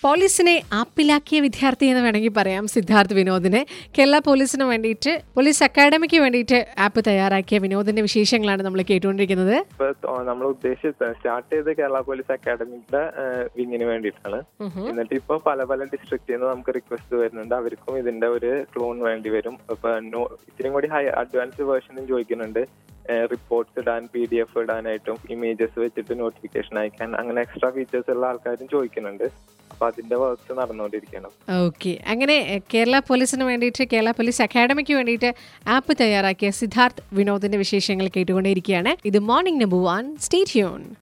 പോലീസിനെ ആപ്പിലാക്കിയ വിദ്യാർത്ഥി എന്ന് വേണമെങ്കിൽ പറയാം സിദ്ധാർത്ഥ് വിനോദിനെ കേരള പോലീസിന് വേണ്ടിയിട്ട് പോലീസ് അക്കാഡമിക്ക് വേണ്ടിയിട്ട് ആപ്പ് തയ്യാറാക്കിയ വിനോദിന്റെ വിശേഷങ്ങളാണ് നമ്മൾ കേട്ടുകൊണ്ടിരിക്കുന്നത് ഇപ്പൊ നമ്മൾ ഉദ്ദേശിച്ചത് സ്റ്റാർട്ട് ചെയ്ത് കേരള പോലീസ് അക്കാഡമിയുടെ വിങ്ങിന് വേണ്ടിയിട്ടാണ് എന്നിട്ട് ഇപ്പൊ പല പല ഡിസ്ട്രിക്റ്റിൽ നിന്ന് നമുക്ക് റിക്വസ്റ്റ് വരുന്നുണ്ട് അവർക്കും ഇതിന്റെ ഒരു ക്ലോൺ വേണ്ടി വരും ഇപ്പൊ നോ- ഇത്തിരി കൂടി ഹൈ അഡ്വാൻസ് വേർഷനും ചോദിക്കുന്നുണ്ട് റിപ്പോർട്ട്സ് ഇടാൻ പി ഡി എഫ് ഇടാനായിട്ടും ഇമേജസ് വെച്ചിട്ട് നോട്ടിഫിക്കേഷൻ അയക്കാൻ അങ്ങനെ എക്സ്ട്രാ ഫീച്ചേഴ്സ് ഉള്ള ആൾക്കാരും ചോദിക്കുന്നുണ്ട് അപ്പൊ അതിന്റെ വർക്ക്സ് നടന്നുകൊണ്ടിരിക്കണം ഓക്കെ അങ്ങനെ എ, കേരള പോലീസിന് വേണ്ടിയിട്ട് കേരള പോലീസ് അക്കാഡമിക്ക് വേണ്ടിയിട്ട് ആപ്പ് തയ്യാറാക്കിയ സിദ്ധാർത്ഥ് വിനോദിന്റെ വിശേഷങ്ങൾ കേട്ടുകൊണ്ടേയിരിക്കുകയാണ് ഇത് morning number one stay tune